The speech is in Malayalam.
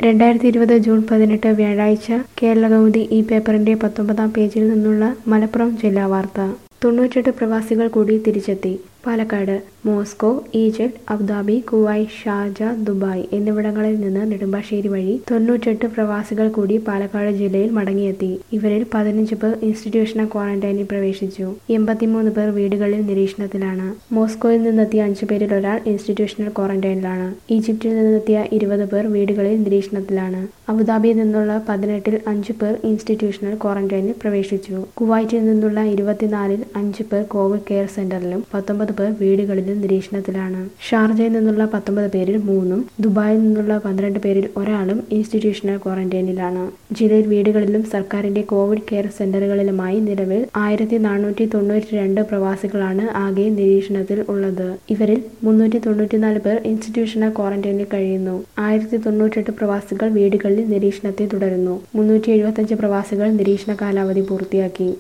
രണ്ടായിരത്തി ഇരുപത് ജൂൺ പതിനെട്ട് വ്യാഴാഴ്ച കേരളകൗമുദി ഈ പേപ്പറിന്റെ പത്തൊമ്പതാം പേജിൽ നിന്നുള്ള മലപ്പുറം ജില്ലാ വാർത്ത തൊണ്ണൂറ്റെട്ട് പ്രവാസികൾ കൂടി തിരിച്ചെത്തി Palakkad Moscow Egypt Abu Dhabi Kuwait Sharjah Dubai എന്നിവിടങ്ങളിൽ നിന്ന് നെടുമ്പാശ്ശേരി വഴി തൊണ്ണൂറ്റെട്ട് പ്രവാസികൾ കൂടി പാലക്കാട് ജില്ലയിൽ മടങ്ങിയെത്തി ഇവരിൽ പതിനഞ്ച് പേർ ഇൻസ്റ്റിറ്റ്യൂഷണൽ ക്വാറന്റൈനിൽ പ്രവേശിച്ചു എൺപത്തിമൂന്ന് പേർ വീടുകളിൽ നിരീക്ഷണത്തിലാണ് മോസ്കോയിൽ നിന്നെത്തിയ അഞ്ചു പേരിൽ ഒരാൾ ഇൻസ്റ്റിറ്റ്യൂഷണൽ ക്വാറന്റൈനിലാണ് ഈജിപ്തിൽ നിന്നെത്തിയ ഇരുപത് പേർ വീടുകളിൽ നിരീക്ഷണത്തിലാണ് അബുദാബിയിൽ നിന്നുള്ള പതിനെട്ടിൽ അഞ്ചു പേർ ഇൻസ്റ്റിറ്റ്യൂഷണൽ ക്വാറന്റൈനിൽ പ്രവേശിച്ചു കുവൈറ്റിൽ നിന്നുള്ള ഇരുപത്തിനാലിൽ അഞ്ച് പേർ കോവിഡ് കെയർ സെന്ററിലും പത്തൊമ്പത് പേർ വീടുകളിലും നിരീക്ഷണത്തിലാണ് ഷാർജയിൽ നിന്നുള്ള പത്തൊമ്പത് പേരിൽ മൂന്നും ദുബായിൽ നിന്നുള്ള പന്ത്രണ്ട് പേരിൽ ഒരാളും ഇൻസ്റ്റിറ്റ്യൂഷണൽ ക്വാറന്റൈനിലാണ് ജില്ലയിൽ വീടുകളിലും സർക്കാരിന്റെ കോവിഡ് കെയർ സെന്ററുകളിലുമായി നിലവിൽ ആയിരത്തി നാനൂറ്റി തൊണ്ണൂറ്റി രണ്ട് പ്രവാസികളാണ് ആകെ നിരീക്ഷണത്തിൽ ഉള്ളത് ഇവരിൽ മുന്നൂറ്റി തൊണ്ണൂറ്റിനാല് പേർ ഇൻസ്റ്റിറ്റ്യൂഷണൽ ക്വാറന്റൈനിൽ കഴിയുന്നു ആയിരത്തി തൊണ്ണൂറ്റെട്ട് പ്രവാസികൾ വീടുകളിൽ നിരീക്ഷണത്തിൽ തുടരുന്നു മുന്നൂറ്റി എഴുപത്തഞ്ച് പ്രവാസികൾ നിരീക്ഷണ കാലാവധി പൂർത്തിയാക്കി